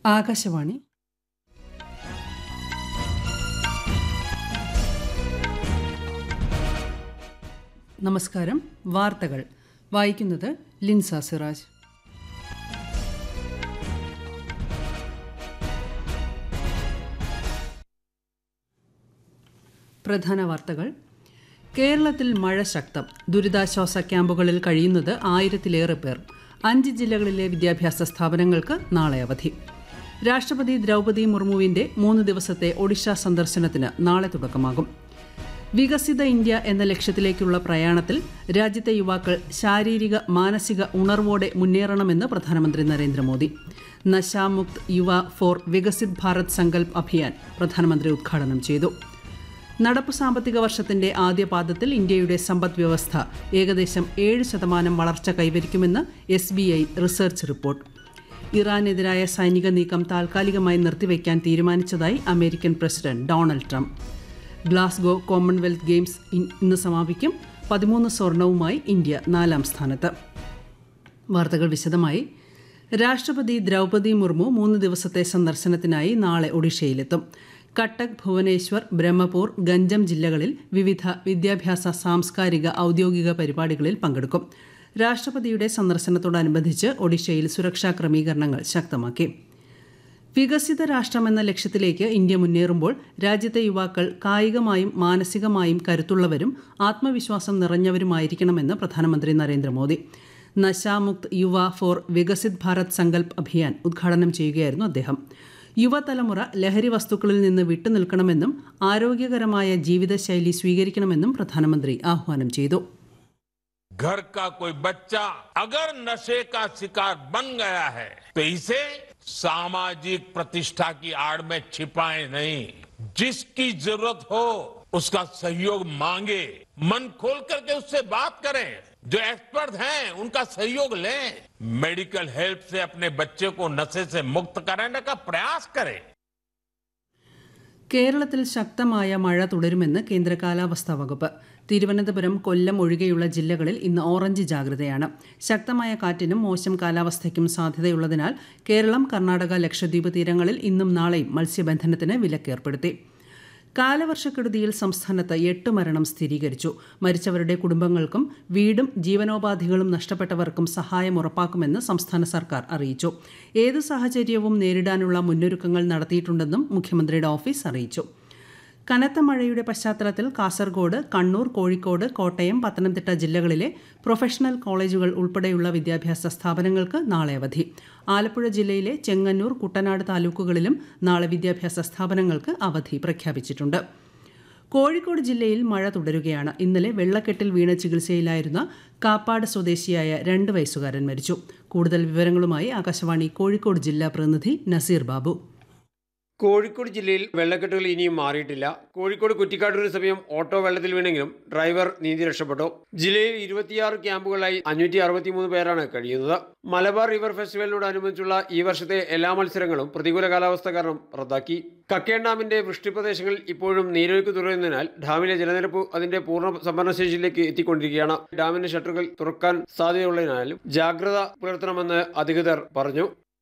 ആകാശവാണി നമസ്കാരം വാർത്തകൾ വായിക്കുന്നത് ലിൻസ സിറാജ് പ്രധാന വാർത്തകൾ കേരളത്തിൽ മഴ ശക്തം ദുരിതാശ്വാസ ക്യാമ്പുകളിൽ കഴിയുന്നത് ആയിരത്തിലേറെ പേർ അഞ്ച് ജില്ലകളിലെ വിദ്യാഭ്യാസ സ്ഥാപനങ്ങൾക്ക് നാളെ അവധി രാഷ്ട്രപതി ദ്രൗപദി മുർമുവിന്റെ മൂന്ന് ദിവസത്തെ ഒഡീഷ സന്ദർശനത്തിന് നാളെ തുടക്കമാകും വികസിത ഇന്ത്യ എന്ന ലക്ഷ്യത്തിലേക്കുള്ള പ്രയാണത്തിൽ രാജ്യത്തെ യുവാക്കൾ ശാരീരിക മാനസിക ഉണർവോടെ മുന്നേറണമെന്ന് പ്രധാനമന്ത്രി നരേന്ദ്രമോദി നശാമുക്ത് യുവ ഫോർ വികസിത് ഭാരത് സങ്കൽപ് അഭിയാൻ പ്രധാനമന്ത്രി ഉദ്ഘാടനം ചെയ്തു നടപ്പു സാമ്പത്തിക വർഷത്തിന്റെ ആദ്യ പാദത്തിൽ ഇന്ത്യയുടെ സമ്പദ് വ്യവസ്ഥ ഏകദേശം ഏഴ് ശതമാനം വളർച്ച കൈവരിക്കുമെന്ന് S B I research report ഇറാനെതിരായ സൈനിക നീക്കം താൽക്കാലികമായി നിർത്തിവെക്കാൻ തീരുമാനിച്ചതായി American president Donald Trump Glasgow Commonwealth Games ഇൻ- ഇന്ന് സമാപിക്കും പതിമൂന്ന് സ്വർണവുമായി ഇന്ത്യ നാലാം സ്ഥാനത്ത് വാർത്തകൾ വിശദമായി രാഷ്ട്രപതി ദ്രൗപദി മുർമു മൂന്ന് ദിവസത്തെ സന്ദർശനത്തിനായി നാളെ ഒഡീഷയിലെത്തും കട്ടക് ഭുവനേശ്വർ ബ്രഹ്മപൂർ ഗഞ്ചം ജില്ലകളിൽ വിവിധ വിദ്യാഭ്യാസ സാംസ്കാരിക ഔദ്യോഗിക പരിപാടികളിൽ പങ്കെടുക്കും രാഷ്ട്രപതിയുടെ സന്ദർശനത്തോടനുബന്ധിച്ച് ഒഡീഷയിൽ സുരക്ഷാ ക്രമീകരണങ്ങൾ ശക്തമാക്കി വികസിത രാഷ്ട്രമെന്ന ലക്ഷ്യത്തിലേക്ക് ഇന്ത്യ മുന്നേറുമ്പോൾ രാജ്യത്തെ യുവാക്കൾ കായികമായും മാനസികമായും കരുത്തുള്ളവരും ആത്മവിശ്വാസം നിറഞ്ഞവരുമായിരിക്കണമെന്ന് പ്രധാനമന്ത്രി നരേന്ദ്രമോദി നശാമുക്ത് യുവ ഫോർ വികസിത് ഭാരത് സങ്കൽപ് അഭിയാൻ ഉദ്ഘാടനം ചെയ്യുകയായിരുന്നു അദ്ദേഹം യുവതലമുറ ലഹരി വസ്തുക്കളിൽ നിന്ന് വിട്ടുനിൽക്കണമെന്നും ആരോഗ്യകരമായ ജീവിതശൈലി സ്വീകരിക്കണമെന്നും പ്രധാനമന്ത്രി ആഹ്വാനം ചെയ്തു घर का कोई बच्चा अगर नशे का शिकार बन गया है तो इसे सामाजिक प्रतिष्ठा की आड़ में छिपाए नहीं जिसकी जरूरत हो उसका सहयोग मांगे मन खोल करके उससे बात करें जो एक्सपर्ट हैं उनका सहयोग लें मेडिकल हेल्प से अपने बच्चे को नशे से मुक्त कराने का प्रयास करें കേരളത്തിൽ ശക്തമായ മഴ തുടരുമെന്ന് കേന്ദ്ര കാലാവസ്ഥാ വകുപ്പ് തിരുവനന്തപുരം കൊല്ലം ഒഴികെയുള്ള ജില്ലകളിൽ ഇന്ന് ഓറഞ്ച് ജാഗ്രതയാണ് ശക്തമായ കാറ്റിനും മോശം കാലാവസ്ഥയ്ക്കും സാധ്യതയുള്ളതിനാൽ കേരളം കർണാടക ലക്ഷദ്വീപ് തീരങ്ങളിൽ ഇന്നും നാളെയും മത്സ്യബന്ധനത്തിന് വിലക്കേർപ്പെടുത്തി കാലവർഷക്കെടുതിയിൽ സംസ്ഥാനത്ത് എട്ട് മരണം സ്ഥിരീകരിച്ചു മരിച്ചവരുടെ കുടുംബങ്ങൾക്കും വീടും ജീവനോപാധികളും നഷ്ടപ്പെട്ടവർക്കും സഹായം ഉറപ്പാക്കുമെന്ന് സംസ്ഥാന സർക്കാർ അറിയിച്ചു ഏതു സാഹചര്യവും നേരിടാനുള്ള മുന്നൊരുക്കങ്ങൾ നടത്തിയിട്ടുണ്ടെന്നും മുഖ്യമന്ത്രിയുടെ ഓഫീസ് അറിയിച്ചു കനത്ത മഴയുടെ പശ്ചാത്തലത്തിൽ കാസർഗോഡ് കണ്ണൂർ കോഴിക്കോട് കോട്ടയം പത്തനംതിട്ട ജില്ലകളിലെ പ്രൊഫഷണൽ കോളേജുകൾ ഉൾപ്പെടെയുള്ള വിദ്യാഭ്യാസ സ്ഥാപനങ്ങൾക്ക് നാളെ അവധി ആലപ്പുഴ ജില്ലയിലെ ചെങ്ങന്നൂർ കുട്ടനാട് താലൂക്കുകളിലും നാളെ വിദ്യാഭ്യാസ സ്ഥാപനങ്ങൾക്ക് അവധി പ്രഖ്യാപിച്ചിട്ടുണ്ട് കോഴിക്കോട് ജില്ലയിൽ മഴ തുടരുകയാണ് ഇന്നലെ വെള്ളക്കെട്ടിൽ വീണ ചികിത്സയിലായിരുന്ന കാപ്പാട് സ്വദേശിയായ രണ്ട് വയസ്സുകാരൻ മരിച്ചു കൂടുതൽ വിവരങ്ങളുമായി ആകാശവാണി കോഴിക്കോട് ജില്ലാ പ്രതിനിധി നസീർ ബാബു കോഴിക്കോട് ജില്ലയിൽ വെള്ളക്കെട്ടുകൾ ഇനിയും മാറിയിട്ടില്ല കോഴിക്കോട് കുറ്റിക്കാട്ടൂരിന് സമയം ഓട്ടോ വെള്ളത്തിൽ വീണെങ്കിലും ഡ്രൈവർ നീന്തി രക്ഷപ്പെട്ടു ജില്ലയിൽ ഇരുപത്തിയാറ് ക്യാമ്പുകളായി അഞ്ഞൂറ്റി അറുപത്തിമൂന്ന് പേരാണ് കഴിയുന്നത് മലബാർ റിവർ ഫെസ്റ്റിവലിനോടനുബന്ധിച്ചുള്ള ഈ വർഷത്തെ എല്ലാ മത്സരങ്ങളും പ്രതികൂല കാലാവസ്ഥ കാരണം റദ്ദാക്കി കക്കേൺ ഡാമിന്റെ വൃഷ്ടിപ്രദേശങ്ങളിൽ ഇപ്പോഴും നീരൊഴുക്ക് തുടരുന്നതിനാൽ ഡാമിലെ ജലനിരപ്പ് അതിന്റെ പൂർണ്ണ സംഭരണശേഷിയിലേക്ക് എത്തിക്കൊണ്ടിരിക്കുകയാണ് ഡാമിന്റെ ഷട്ടറുകൾ തുറക്കാൻ സാധ്യതയുള്ളതിനാലും ജാഗ്രത പുലർത്തണമെന്ന് അധികൃതർ പറഞ്ഞു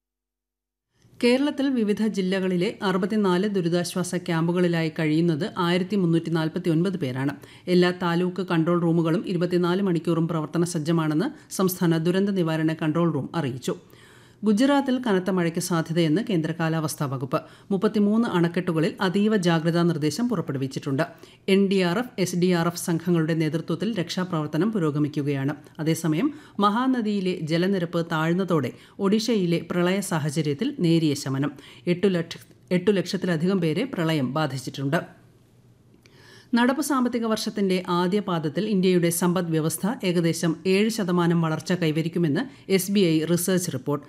കേരളത്തിൽ വിവിധ ജില്ലകളിലെ അറുപത്തിനാല് ദുരിതാശ്വാസ ക്യാമ്പുകളിലായി കഴിയുന്നത് ആയിരത്തി മുന്നൂറ്റി നാൽപ്പത്തി ഒൻപത് പേരാണ് എല്ലാ താലൂക്ക് കൺട്രോൾ റൂമുകളും ഇരുപത്തിനാല് മണിക്കൂറും പ്രവർത്തന സജ്ജമാണെന്ന് സംസ്ഥാന ദുരന്ത നിവാരണ കൺട്രോൾ റൂം അറിയിച്ചു ഗുജറാത്തിൽ കനത്ത മഴയ്ക്ക് സാധ്യതയെന്ന് കേന്ദ്ര കാലാവസ്ഥാ വകുപ്പ് മുപ്പത്തിമൂന്ന് അണക്കെട്ടുകളിൽ അതീവ ജാഗ്രതാ നിർദ്ദേശം പുറപ്പെടുവിച്ചിട്ടുണ്ട് N D R F S D R F സംഘങ്ങളുടെ നേതൃത്വത്തിൽ രക്ഷാപ്രവർത്തനം പുരോഗമിക്കുകയാണ് അതേസമയം മഹാനദിയിലെ ജലനിരപ്പ് താഴ്ന്നതോടെ ഒഡീഷയിലെ പ്രളയ സാഹചര്യത്തിൽ നേരിയ ശമനം എട്ടു ലക്ഷ എട്ടു ലക്ഷത്തിലധികം പേരെ പ്രളയം ബാധിച്ചിട്ടുണ്ട് നടപ്പ് സാമ്പത്തിക വർഷത്തിന്റെ ആദ്യ പാദത്തിൽ ഇന്ത്യയുടെ സമ്പദ് വ്യവസ്ഥ ഏകദേശം ഏഴ് ശതമാനം വളർച്ച കൈവരിക്കുമെന്ന് S B I research report